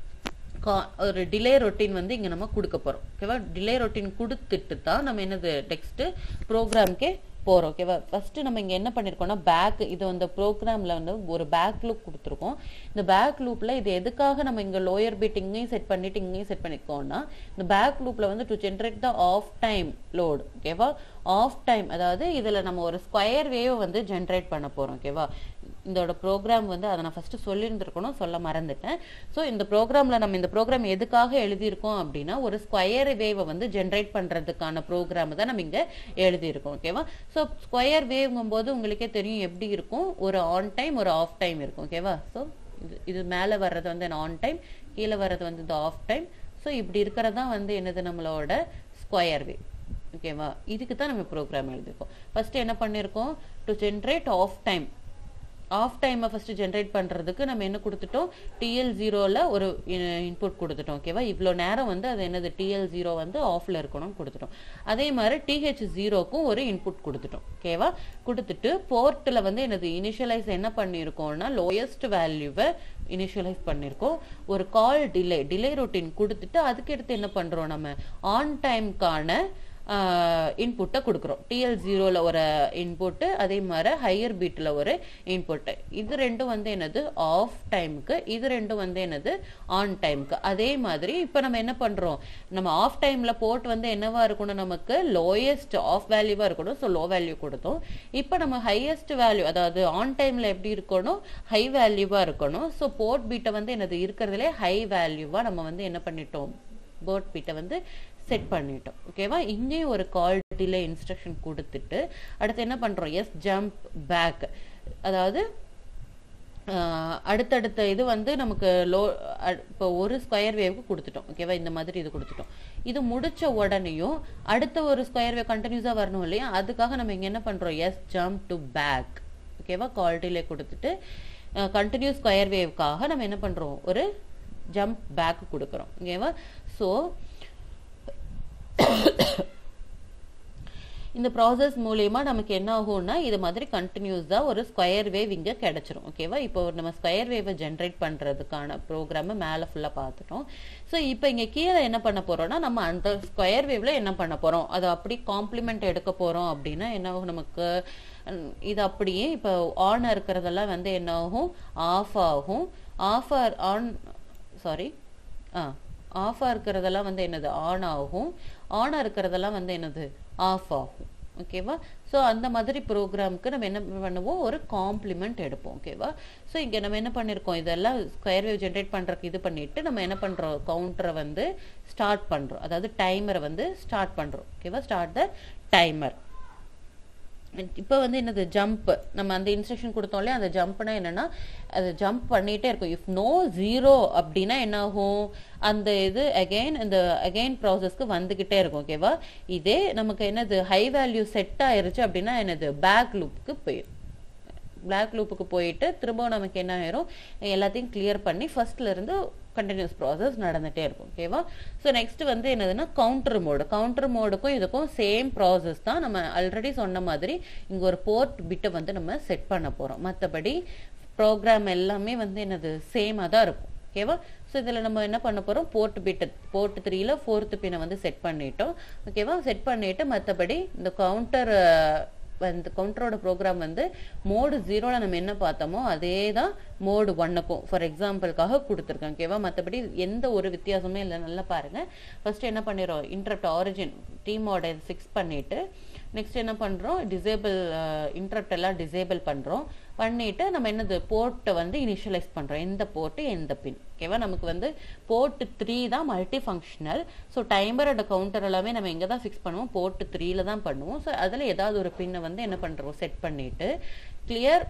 ஒரு டிலே ரொட்டீன் வந்து இங்க நம்ம கொடுக்க போறோம் ஓகேவா டிலே ரொட்டீன் கொடுத்துட்டு தான் நம்ம என்னது டெக்ஸ்ட் ப்ரோக்ராம்க்கே போறோம் ஓகேவா ஃபர்ஸ்ட் நம்ம இங்க என்ன பண்ணிருக்கோம்னா பேக் இது அந்த ப்ரோக்ராம்ல வந்து ஒரு பேக் லூப் கொடுத்துருக்கோம் இந்த பேக் லூப்ல இது எதுக்காக நம்ம இங்க லோயர் பிட் இங்கேயும் செட் பண்ணிட்டு இங்கேயும் செட் பண்ணிருக்கோம்னா இந்த பேக் லூப்ல வந்து to generate the off time load ஓகேவா ஆஃப் டைம் அதாவது இதுல நம்ம ஒரு ஸ்கொயர் வேவ் வந்து ஜென்ரேட் பண்ண போறோம் ஓகேவா இதோட ப்ரோக்ராம் வந்து அதை நான் ஃபர்ஸ்ட் சொல்லியிருந்திருக்கணும் சொல்ல மறந்துட்டேன் ஸோ இந்த ப்ரோக்ராம்ல நம்ம இந்த ப்ரோக்ராம் எதுக்காக எழுதியிருக்கோம் அப்படின்னா ஒரு ஸ்கொயர் வேவை வந்து ஜென்ரேட் பண்றதுக்கான ப்ரோக்ராம் தான் நம்ம இங்க எழுதியிருக்கோம் ஓகேவா ஸோ ஸ்கொயர் வேவ்ங்கும் போது உங்களுக்கே தெரியும் எப்படி இருக்கும் ஒரு ஆன் டைம் ஒரு ஆஃப் டைம் இருக்கும் ஓகேவா ஸோ இது இது மேலே வர்றது வந்து ஆன் டைம் கீழே வர்றது வந்து இந்த ஆஃப் டைம் ஸோ இப்படி இருக்கிறது தான் வந்து என்னது நம்மளோட ஸ்கொயர் வேவ் ஓகேவா இதுக்கு தான் நம்ம ப்ரோக்ராம் எழுதியிருக்கோம் ஃபர்ஸ்ட் என்ன பண்ணியிருக்கோம் to generate off time off டைமை ஃபர்ஸ்ட் ஜென்ரேட் பண்ணுறதுக்கு நம்ம என்ன கொடுத்துட்டோம் டிஎல் ஜீரோவில் ஒரு இன்புட் கொடுத்துட்டோம் ஓகேவா இவ்வளோ நேரம் வந்து அது என்னது டிஎல் ஜீரோ வந்து ஆஃப்ல இருக்கணும்னு கொடுத்துட்டோம் அதே மாதிரி டிஹெச் ஜீரோக்கும் ஒரு இன்புட் கொடுத்துட்டோம் ஓகேவா கொடுத்துட்டு போர்ட்டில் வந்து என்னது இனிஷியலைஸ் என்ன பண்ணியிருக்கோம்னா லோயஸ்ட் வேல்யூவை இனிஷியலைஸ் பண்ணியிருக்கோம் ஒரு கால் டிலே டிலே ரொட்டீன் கொடுத்துட்டு அதுக்கு அடுத்து என்ன பண்ணுறோம் நம்ம ஆன் டைம்க்கான இன்புட்டை கொடுக்குறோம் டிஎல் ஜீரோவில் ஒரு இன்புட்டு அதே மாதிரி ஹையர் பீட்டில் ஒரு இன்புட்டு இது ரெண்டும் வந்து என்னது ஆஃப் டைமுக்கு இது ரெண்டும் வந்து என்னது ஆன் டைமுக்கு அதே மாதிரி இப்போ நம்ம என்ன பண்ணுறோம் நம்ம ஆஃப் டைமில் போர்ட் வந்து என்னவா இருக்கணும் நமக்கு லோயஸ்ட் ஆஃப் வேல்யூவாக இருக்கணும் ஸோ லோ வேல்யூ கொடுத்தோம் இப்போ நம்ம ஹையஸ்ட் வேல்யூ அதாவது ஆன் டைமில் எப்படி இருக்கணும் ஹை வேல்யூவாக இருக்கணும் ஸோ போர்ட் பீட்டை வந்து என்னது இருக்கிறதுலே ஹை வேல்யூவாக நம்ம வந்து என்ன பண்ணிட்டோம் போர்ட் பீட்டை வந்து செட் பண்ணிட்டோம் ஓகேவா இங்கேயும் ஒரு கால் டிலே இன்ஸ்ட்ரக்ஷன் கொடுத்துட்டு அடுத்து என்ன பண்றோம் எஸ் ஜம்ப் பேக் அதாவது ஆஹ், அடுத்தடுத்த இது வந்து நமக்கு லோ இப்போ ஒரு ஸ்கொயர் வேவ்க்கு கொடுத்துட்டோம் ஓகேவா இந்த மாதிரி இது கொடுத்துட்டோம் இது முடிச்ச உடனேயும் அடுத்த ஒரு ஸ்கொயர் வேவ் கண்டினியூஸாக வரணும் இல்லையா அதுக்காக நம்ம இங்கே என்ன பண்றோம் எஸ் ஜம்ப் டு பேக் ஓகேவா குவாலிட்டியிலே கொடுத்துட்டு கண்டினியூஸ் ஸ்கொயர் வேவ்க்காக நம்ம என்ன பண்றோம் ஒரு ஜம்ப் பேக் கொடுக்குறோம் ஓகேவா ஸோ இந்த ப்ராசஸ் மூலயமா நமக்கு என்ன ஆகும்னா இது மாதிரி கண்டினியூஸாக ஒரு ஸ்கொயர் வேவ் இங்கே கிடைச்சிரும் ஓகேவா இப்போ நம்ம ஸ்கொயர் வேவை ஜென்ரேட் பண்ணுறதுக்கான ப்ரோக்ராமை மேலே ஃபுல்லாக பார்த்துட்டோம் ஸோ இப்போ இங்கே கீழே என்ன பண்ண போறோம்னா நம்ம அந்த ஸ்கொயர் வேவ்ல என்ன பண்ண போறோம் அதை அப்படி காம்ப்ளிமெண்ட் எடுக்க போறோம் அப்படின்னா என்ன ஆகும் நமக்கு உம், இது அப்படியே இப்போ ஆன் இருக்கிறதெல்லாம் வந்து என்ன ஆகும் ஆஃப் ஆகும் ஆஃப் ஆன் சாரி ஆ ஆஃபாக இருக்கிறதெல்லாம் வந்து என்னது ஆன் ஆகும் ஆனாக இருக்கிறதெல்லாம் வந்து என்னது ஆஃப் ஆகும் ஓகேவா ஸோ அந்த மாதிரி ப்ரோக்ராம்க்கு நம்ம என்ன பண்ணுவோம் ஒரு காம்ப்ளிமெண்ட் எடுப்போம் ஓகேவா ஸோ இங்கே நம்ம என்ன பண்ணியிருக்கோம் இதெல்லாம் ஸ்கொயர் வேவ் ஜென்ரேட் பண்ணுறதுக்கு இது பண்ணிட்டு நம்ம என்ன பண்ணுறோம் கவுண்டரை வந்து ஸ்டார்ட் பண்ணுறோம் அதாவது டைமரை வந்து ஸ்டார்ட் பண்ணுறோம் ஓகேவா ஸ்டார்ட் த டைமர் இப்போ வந்து என்னது ஜம்ப் நம்ம அந்த இன்ஸ்ட்ரக்ஷன் கொடுத்தோம் இல்லையா அந்த ஜம்ப்னா என்னன்னா அது ஜம்ப் பண்ணிட்டே இருக்கும் இஃப் நோ ஜீரோ அப்படின்னா என்ன ஆகும் அந்த இது அகைன் இந்த அகைன் ப்ராசஸ்க்கு வந்துகிட்டே இருக்கும் ஓகேவா இதே நமக்கு என்னது ஹை வேல்யூ செட் ஆயிருச்சு அப்படின்னா என்னது பேக் லூப்புக்கு போயிடும் பிளாக் லூப்புக்கு போயிட்டு திரும்பவும் நமக்கு என்ன ஆயிரும் எல்லாத்தையும் கிளியர் பண்ணி ஃபர்ஸ்ட்ல இருந்து கண்டினியூஸ் ப்ராசஸ் நடந்துட்டே இருக்கும் ஓகேவா ஸோ நெக்ஸ்ட் வந்து என்னதுன்னா கவுண்டர் மோடு கவுண்டர் மோடுக்கும் இதுக்கும் சேம் ப்ராசஸ் தான் நம்ம ஆல்ரெடி சொன்ன மாதிரி இங்கே ஒரு போர்ட் பிட்டை வந்து நம்ம செட் பண்ண போகிறோம் மற்றபடி ப்ரோக்ராம் எல்லாமே வந்து என்னது சேமாக தான் இருக்கும் ஓகேவா ஸோ இதில் நம்ம என்ன பண்ண போகிறோம் போர்ட் பிட்டு போர்ட் த்ரீல ஃபோர்த்து பின்னை வந்து செட் பண்ணிட்டோம் ஓகேவா செட் பண்ணிட்டு மற்றபடி இந்த கவுண்டர் வந்து கவுண்டரோட ப்ரோக்ராம் வந்து மோடு ஜீரோவில் நம்ம என்ன பார்த்தோமோ அதே தான் மோடு ஒன்னுக்கும் ஃபார் எக்ஸாம்பிளுக்காக கொடுத்துருக்கேன் ஓகேவா மற்றபடி எந்த ஒரு வித்தியாசமே இல்லை நல்லா பாருங்க ஃபர்ஸ்ட் என்ன பண்ணிடுறோம் இன்டரப்ட் ஆரிஜின் டி மோடை ஃபிக்ஸ் பண்ணிட்டு நெக்ஸ்ட் என்ன பண்ணுறோம் டிசேபிள் இன்டரப்ட் எல்லாம் டிசேபிள் பண்ணுறோம் பண்ணிட்டு நம்ம என்னது போர்ட்டை வந்து இனிஷியலைஸ் பண்ணுறோம் எந்த போர்ட்டு எந்த பின் ஓகேவா நமக்கு வந்து போர்ட் த்ரீ தான் multi functional so timer and counter எல்லாமே நம்ம எங்கே தான் ஃபிக்ஸ் பண்ணுவோம் போர்ட் த்ரீல தான் பண்ணுவோம் ஸோ அதில் ஏதாவது ஒரு பின்னை வந்து என்ன பண்ணுறோம் செட் பண்ணிட்டு clear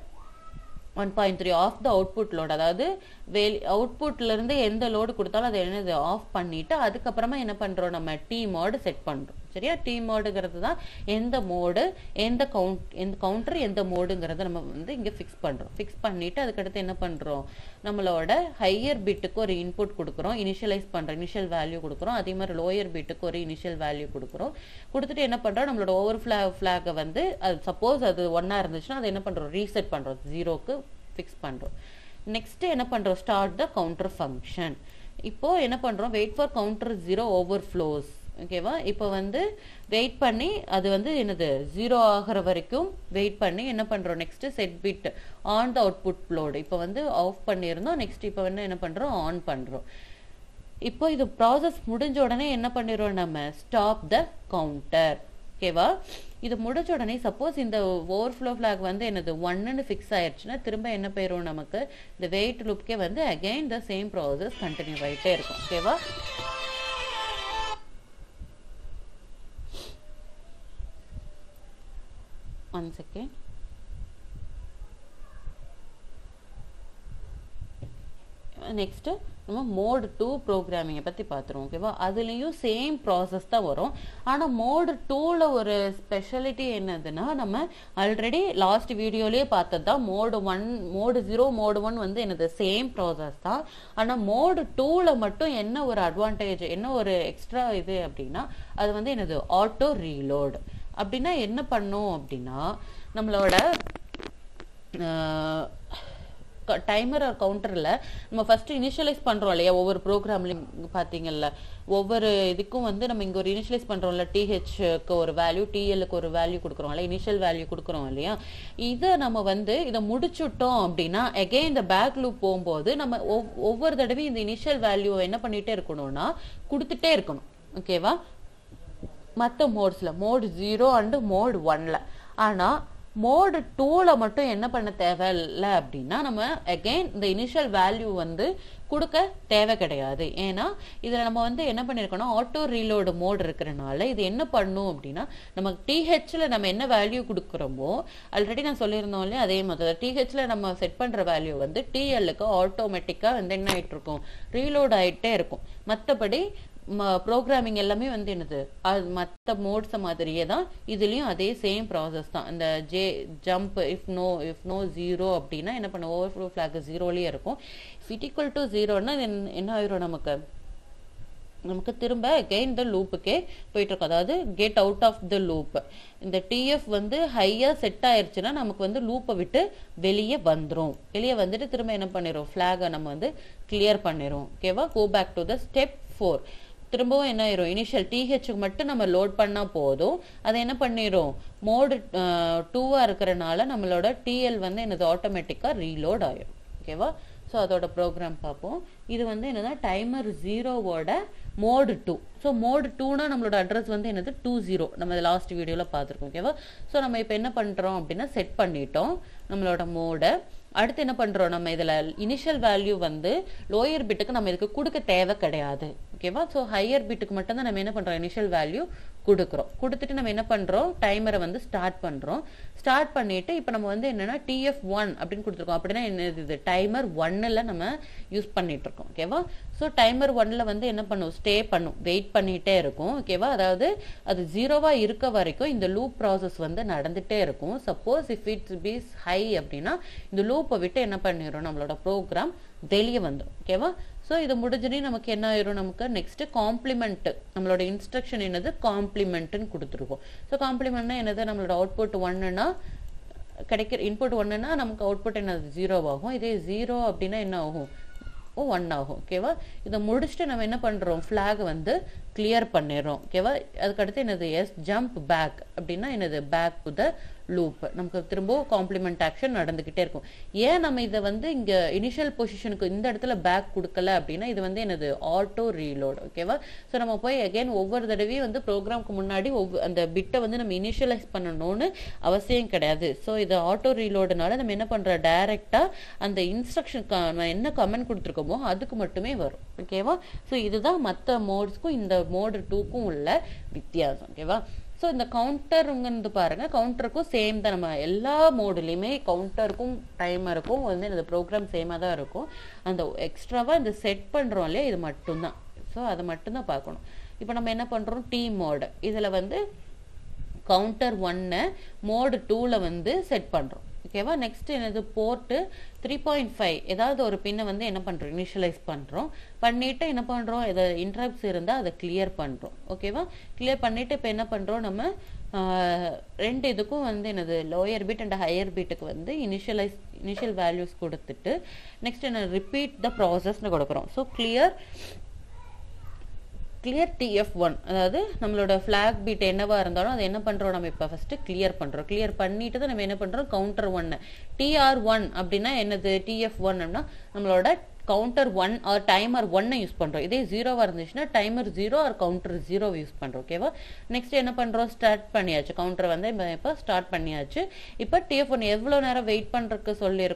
one point three of the output load அதாவது வெளி அவுட்புட்ல இருந்து எந்த லோடு கொடுத்தாலும் அதை என்னது ஆஃப் பண்ணிட்டு அதுக்கப்புறமா என்ன பண்றோம் நம்ம டி மோடு செட் பண்றோம் சரியா டி மோடுங்கிறது தான் எந்த மோடு எந்த கவுண்ட் எந்த கவுண்டர் எந்த மோடுங்கிறத நம்ம வந்து இங்க ஃபிக்ஸ் பண்றோம் ஃபிக்ஸ் பண்ணிட்டு அதுக்கடுத்து என்ன பண்றோம் நம்மளோட ஹையர் பிட்டுக்கு ஒரு இன்புட் கொடுக்குறோம் இனிஷியலைஸ் பண்றோம் இனிஷியல் வேல்யூ கொடுக்குறோம் அதே மாதிரி லோயர் பிட்டுக்கு ஒரு இனிஷியல் வேல்யூ கொடுக்குறோம் கொடுத்துட்டு என்ன பண்றோம் நம்மளோட ஓவர் ஃபிளாக் ஃபிளாகை வந்து அது சப்போஸ் அது ஒன்னா இருந்துச்சுன்னா அதை என்ன பண்றோம் ரீசெட் பண்றோம் ஜீரோக்கு ஃபிக்ஸ் பண்றோம் நெக்ஸ்ட் என்ன பண்றோம் ஸ்டார்ட் த கவுண்டர் ஃபங்க்ஷன் இப்போ என்ன பண்றோம் wait for counter zero over flows ஓகேவா இப்போ வந்து வெயிட் பண்ணி அது வந்து என்னது ஜீரோ ஆகிற வரைக்கும் வெயிட் பண்ணி என்ன பண்றோம் next set bit on the output load இப்போ வந்து ஆஃப் பண்ணியிருந்தோம் நெக்ஸ்ட் இப்போ வந்து என்ன பண்றோம் ஆன் பண்றோம் இப்போ இது ப்ராசஸ் முடிஞ்ச உடனே என்ன பண்ணிடுறோம் நம்ம ஸ்டாப் த கவுண்டர் ஓகேவா இது முடிஞ்ச உடனே சப்போஸ் இந்த ஓவர்ஃப்ளோ ஃபிளாக் வந்து என்னது ஒன்னு ஃபிக்ஸ் ஆயிடுச்சுன்னா திரும்ப என்ன போயிடும் நமக்கு இந்த வெயிட் லுப்கே வந்து again the same process continue ஆகிட்டே இருக்கும் ஓகேவா ஒன் செகண்ட் நெக்ஸ்ட் நம்ம மோடு டூ ப்ரோக்ராமிங்கை பற்றி பார்த்துருவோம் ஓகேவா அதுலேயும் சேம் ப்ராசஸ் தான் வரும் ஆனால் மோடு டூவில் ஒரு ஸ்பெஷாலிட்டி என்னதுன்னா நம்ம ஆல்ரெடி லாஸ்ட் வீடியோலேயே பார்த்தது தான் mode one mode zero mode one வந்து என்னது சேம் ப்ராசஸ் தான் ஆனால் மோடு டூவில் மட்டும் என்ன ஒரு அட்வான்டேஜ் என்ன ஒரு எக்ஸ்ட்ரா இது அப்படின்னா அது வந்து என்னது ஆட்டோ ரீலோட் அப்படின்னா என்ன பண்ணும் அப்படின்னா நம்மளோட டைமர் ஆர் கவுண்டரில் நம்ம ஃபர்ஸ்ட் இனிஷியலைஸ் பண்ணுறோம் இல்லையா ஒவ்வொரு ப்ரோக்ராம்லையும் பார்த்தீங்கல்ல ஒவ்வொரு இதுக்கும் வந்து நம்ம இங்கே ஒரு இனிஷியலைஸ் பண்ணுறோம்ல டிஹெச்க்கு ஒரு வேல்யூ டிஎல்லுக்கு ஒரு வேல்யூ கொடுக்குறோம்ல இனிஷியல் வேல்யூ கொடுக்குறோம் இல்லையா இதை நம்ம வந்து இதை முடிச்சுட்டோம் அப்படின்னா எகெயின் இந்த பேக் லூப் போகும்போது நம்ம ஒவ்- ஒவ்வொரு தடவையும் இந்த இனிஷியல் வேல்யூவை என்ன பண்ணிட்டே இருக்கணும்னா கொடுத்துட்டே இருக்கணும் ஓகேவா மற்ற மோட்ஸில் மோட் ஜீரோ அண்டு மோட் ஒன்ல ஆனால் மோடு டூவில் மட்டும் என்ன பண்ண தேவையில்லை அப்படின்னா நம்ம அகெயின் இந்த இனிஷியல் வேல்யூ வந்து கொடுக்க தேவை கிடையாது ஏன்னா இதில் நம்ம வந்து என்ன பண்ணியிருக்கோம்னா ஆட்டோ ரீலோடு மோட் இருக்கிறனால இது என்ன பண்ணும் அப்படின்னா நம்ம டிஹெச்சில் நம்ம என்ன வேல்யூ கொடுக்குறோமோ ஆல்ரெடி நான் சொல்லியிருந்தோம் இல்லையா அதே மாதிரி டிஹெச்சில் நம்ம செட் பண்ணுற வேல்யூ வந்து டிஎல்லுக்கு ஆட்டோமேட்டிக்காக வந்து என்ன ஆயிட்டு இருக்கும் ரீலோட் ஆயிட்டே இருக்கும் மற்றபடி ப்ரோக்ராமிங் எல்லாமே வந்து என்னது அது மற்ற மோட்ஸ் மாதிரியே தான் இதுலேயும் அதே சேம் ப்ராசஸ் தான் இந்த J jump if no if no zero அப்படின்னா என்ன பண்ண ஓவர்ஃப்ளோ ஃப்ளாக் ஜீரோலேயே இருக்கும் இட் ஈக்குவல் டு ஜீரோன்னா என்ன ஆயிரும் நமக்கு நமக்கு திரும்ப கெயின் த லூப்புக்கே போயிட்டு இருக்கும் அதாவது get out of the loop இந்த டிஎஃப் வந்து ஹையா செட் ஆயிருச்சுன்னா நமக்கு வந்து லூப்பை விட்டு வெளியே வந்துரும் வெளியே வந்துட்டு திரும்ப என்ன பண்ணிரும் ஃபிளாகை நம்ம வந்து கிளியர் பண்ணிரும் ஓகேவா go back to the step four திரும்பவும் என்ன ஆயிரும் இனிஷியல் டிஹெச்சுக்கு மட்டும் நம்ம லோட் பண்ணா போதும் அதை என்ன பண்ணிரும் மோடு டூவா இருக்கிறனால நம்மளோட டிஎல் வந்து என்னது ஆட்டோமேட்டிக்கா ரீலோட் ஆயிரும் ஓகேவா ஸோ அதோட ப்ரோக்ராம் பார்ப்போம் இது வந்து என்னன்னா டைமர் ஜீரோவோட மோடு டூ ஸோ மோடு டூனா நம்மளோட அட்ரஸ் வந்து என்னது டூ ஜீரோ நம்ம லாஸ்ட் வீடியோவில் பார்த்துருக்கோம் ஓகேவா ஸோ நம்ம இப்போ என்ன பண்ணுறோம் அப்படின்னா செட் பண்ணிட்டோம் நம்மளோட மோடை அடுத்து என்ன பண்ணுறோம் நம்ம இதில் இனிஷியல் வேல்யூ வந்து லோயர் பிட்டுக்கு நம்ம இதுக்கு கொடுக்க தேவை கிடையாது ஓகேவா ஸோ ஹையர் பிட்டுக்கு மட்டும் தான் நம்ம என்ன பண்ணுறோம் இனிஷியல் வேல்யூ கொடுக்குறோம் கொடுத்துட்டு நம்ம என்ன பண்ணுறோம் டைமரை வந்து ஸ்டார்ட் பண்ணுறோம் ஸ்டார்ட் பண்ணிட்டு இப்போ நம்ம வந்து என்னன்னா டிஎஃப் ஒன் அப்படின்னு கொடுத்துருக்கோம் அப்படின்னா என்ன இது டைமர் ஒன்னில் நம்ம யூஸ் பண்ணிட்டு இருக்கோம் ஓகேவா ஸோ டைமர் ஒன்ல வந்து என்ன பண்ணும் ஸ்டே பண்ணும் வெயிட் பண்ணிட்டே இருக்கும் ஓகேவா அதாவது அது ஜீரோவா இருக்க வரைக்கும் இந்த லூப் ப்ராசஸ் வந்து நடந்துட்டே இருக்கும் suppose if it's piece high அப்படின்னா இந்த லூப்பை விட்டு என்ன பண்ணிடும் நம்மளோட ப்ரோக்ராம் வெளியே வந்துடும் ஓகேவா ஸோ இது முடிஞ்சனே நமக்கு என்ன ஆயிரும் நமக்கு நெக்ஸ்ட் காம்ப்ளிமெண்ட் நம்மளோட இன்ஸ்ட்ரக்ஷன் என்னது காம்ப்ளிமெண்ட்னு கொடுத்துருக்கோம் ஸோ காம்ப்ளிமெண்ட்னா என்னது நம்மளோட அவுட்புட் ஒன்னுனா கிடைக்கிற இன்புட் ஒன்றுனா நமக்கு அவுட்புட் என்னது ஜீரோ ஆகும் இதே ஜீரோ அப்படின்னா என்ன ஆகும் ஓ ஒன் ஆகும் ஓகேவா இதை முடிச்சுட்டு நம்ம என்ன பண்ணுறோம் ஃப்ளாக் வந்து கிளியர் பண்ணிடுறோம் ஓகேவா அதுக்கடுத்து என்னது எஸ் ஜம்ப் பேக் அப்படின்னா என்னது பேக் டு த லூப் நமக்கு திரும்பவும் காம்ப்ளிமெண்ட் ஆக்ஷன் நடந்துக்கிட்டே இருக்கும் ஏன் நம்ம இதை வந்து இங்கே இனிஷியல் பொசிஷனுக்கு இந்த இடத்துல பேக் கொடுக்கல அப்படின்னா இது வந்து என்னது ஆட்டோ ரீலோட் ஓகேவா ஸோ நம்ம போய் அகைன் ஒவ்வொரு தடவையும் வந்து ப்ரோக்ராம்க்கு முன்னாடி ஒவ்வொரு அந்த பிட்டை வந்து நம்ம இனிஷியலைஸ் பண்ணணும்னு அவசியம் கிடையாது ஸோ இது ஆட்டோ ரீலோடுனால நம்ம என்ன பண்ணுறோம் டைரெக்டாக அந்த இன்ஸ்ட்ரக்ஷன் நம்ம என்ன கமெண்ட் கொடுத்துருக்கோமோ அதுக்கு மட்டுமே வரும் ஓகேவா ஸோ இதுதான் மற்ற மோட்ஸ்க்கும் இந்த மோடு டூக்கும் உள்ள வித்தியாசம் ஓகேவா ஸோ இந்த கவுண்டருங்கிறது பாருங்க கவுண்டருக்கும் சேம் தான் நம்ம எல்லா மோடுலையுமே கவுண்டருக்கும் டைமருக்கும் வந்து இந்த ப்ரோக்ராம் சேமாக தான் இருக்கும் அந்த எக்ஸ்ட்ராவாக இந்த செட் பண்ணுறோம் இல்லையா இது மட்டும்தான் ஸோ அதை மட்டும்தான் பார்க்கணும் இப்போ நம்ம என்ன பண்ணுறோம் டீ மோடு இதில் வந்து கவுண்டர் ஒன்னை மோடு டூவில் வந்து செட் பண்ணுறோம் ஓகேவா நெக்ஸ்ட் என்னது போர்ட்டு த்ரீ பாயிண்ட் ஃபைவ் ஏதாவது ஒரு பின்னை வந்து என்ன பண்ணுறோம் இனிஷியலைஸ் பண்ணுறோம் பண்ணிவிட்டு என்ன பண்ணுறோம் இதை இன்ட்ராப்ஸ் இருந்தால் அதை கிளியர் பண்ணுறோம் ஓகேவா கிளியர் பண்ணிவிட்டு இப்போ என்ன பண்ணுறோம் நம்ம ஆஹ், ரெண்டு இதுக்கும் வந்து என்னது லோயர் பீட் அண்ட் ஹையர் பீட்டுக்கு வந்து இனிஷியலைஸ் இனிஷியல் வேல்யூஸ் கொடுத்துட்டு நெக்ஸ்ட் என்ன ரிப்பீட் த ப்ராசஸ்னு கொடுக்குறோம் so clear clear TF one அதாவது நம்மளோட ஃப்ளாக் பீட் என்னவா இருந்தாலும் அதை என்ன பண்றோம் நம்ம இப்போ ஃபர்ஸ்ட் கிளியர் பண்றோம் கிளியர் பண்ணிட்டு தான் நம்ம என்ன பண்றோம் கவுண்டர் ஒன்னு டிஆர் ஒன் அப்படின்னா என்னது டிஎஃப் ஒன் அப்படின்னா நம்மளோட கவுண்டர் ஒன் ஆர் டைமர் ஒன்னை யூஸ் பண்றோம் இதே ஜீரோவா இருந்துச்சுன்னா timer zero or counter zero use பண்றோம் ஓகேவா நெக்ஸ்ட் என்ன பண்றோம் ஸ்டார்ட் பண்ணியாச்சு கவுண்டர் வந்து இப்போ ஸ்டார்ட் பண்ணியாச்சு இப்போ டிஎஃப் ஒன் எவ்வளோ நேரம் வெயிட் பண்றதுக்கு சொல்லியிருக்கோம்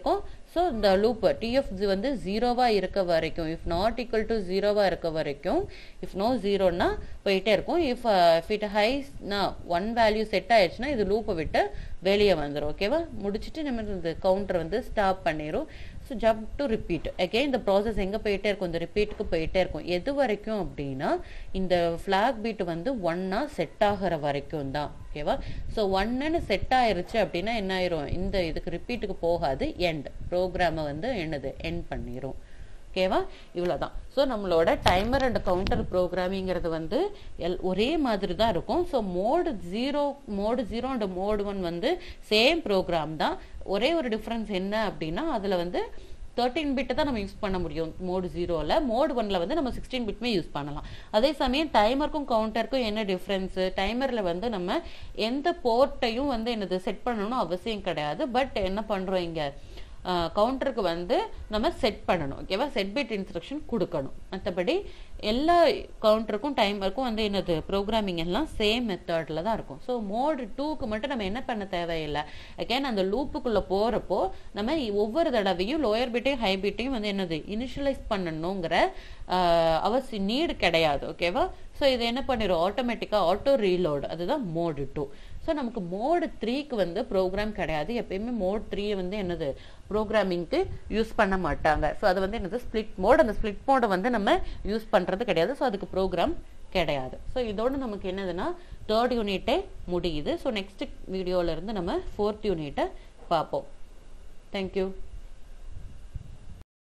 ஸோ இந்த லூப் டிஎஃப் வந்து ஜீரோவாக இருக்க வரைக்கும் இஃப் நாட் ஈக்குவல் டு ஜீரோவாக இருக்க வரைக்கும் இஃப் நோ ஜீரோன்னா போயிட்டே இருக்கும் இஃப் இஃப் இட் ஹைஸ்னா ஒன் வேல்யூ செட் ஆயிடுச்சுன்னா இது லூப்பை விட்டு வெளியே வந்துடும் ஓகேவா முடிச்சுட்டு நம்ம இந்த கவுண்டர் வந்து ஸ்டாப் பண்ணிடும் so jump to repeat again இந்த ப்ராசஸ் எங்கே போயிட்டே இருக்கும் இந்த ரிப்பீட்டுக்கு போயிட்டே இருக்கும் எது வரைக்கும் அப்படின்னா இந்த ஃப்ளாக் பீட் வந்து ஒன்னா செட் ஆகிற வரைக்கும் தான் ஓகேவா ஸோ ஒன்னுன்னு செட் ஆயிருச்சு அப்படின்னா என்ன ஆயிரும் இந்த இதுக்கு ரிப்பீட்டுக்கு போகாது எண்ட் ப்ரோக்ராமை வந்து என்னது எண்ட் பண்ணிரும் ஓகேவா இவ்வளோதான் ஸோ நம்மளோட டைமர் அண்ட் கவுண்டர் ப்ரோக்ராமிங்கிறது வந்து எல் ஒரே மாதிரி தான் இருக்கும் so mode zero mode zero and mode one வந்து சேம் ப்ரோக்ராம் தான் ஒரே ஒரு டிஃப்ரென்ஸ் என்ன அப்படின்னா அதில் வந்து தேர்ட்டின் பிட்டை தான் நம்ம யூஸ் பண்ண முடியும் மோடு ஜீரோவில் மோடு ஒன்ல வந்து நம்ம சிக்ஸ்டீன் பிட்மே யூஸ் பண்ணலாம் அதே சமயம் டைமருக்கும் கவுண்டருக்கும் என்ன டிஃப்ரென்ஸு டைமரில் வந்து நம்ம எந்த போர்ட்டையும் வந்து என்னது செட் பண்ணணும்னு அவசியம் கிடையாது பட் என்ன பண்ணுறோம் இங்கே கவுண்டருக்கு வந்து நம்ம செட் பண்ணணும் ஓகேவா செட் பிட் இன்ஸ்ட்ரக்ஷன் கொடுக்கணும் மற்றபடி எல்லா கவுண்டருக்கும் டைமருக்கும் வந்து என்னது ப்ரோக்ராமிங் எல்லாம் சேம் மெத்தடில் தான் இருக்கும் ஸோ மோடு டூக்கு மட்டும் நம்ம என்ன பண்ண தேவையில்லை அகேன் அந்த லூப்புக்குள்ளே போகிறப்போ நம்ம ஒவ்வொரு தடவையும் லோயர் பிட்டையும் ஹை பிட்டையும் வந்து என்னது இனிஷியலைஸ் பண்ணணுங்கிற அவசியம் நீடு கிடையாது ஓகேவா ஸோ இது என்ன பண்ணிடும் ஆட்டோமேட்டிக்காக ஆட்டோ ரீலோடு அதுதான் மோடு டூ ஸோ நமக்கு மோடு த்ரீக்கு வந்து ப்ரோக்ராம் கிடையாது எப்பயுமே மோட் த்ரீயை வந்து என்னது ப்ரோக்ராமிங்க்கு யூஸ் பண்ண மாட்டாங்க ஸோ அது வந்து என்னது ஸ்ப்ளிட் மோட் அந்த ஸ்ப்ளிட் மோடை வந்து நம்ம யூஸ் பண்ணுறது கிடையாது ஸோ அதுக்கு ப்ரோக்ராம் கிடையாது ஸோ இதோட நமக்கு என்னதுன்னா தேர்ட் யூனிட்டே முடியுது ஸோ நெக்ஸ்ட் வீடியோவில் இருந்து நம்ம ஃபோர்த் யூனிட்டை பார்ப்போம் தேங்க்யூ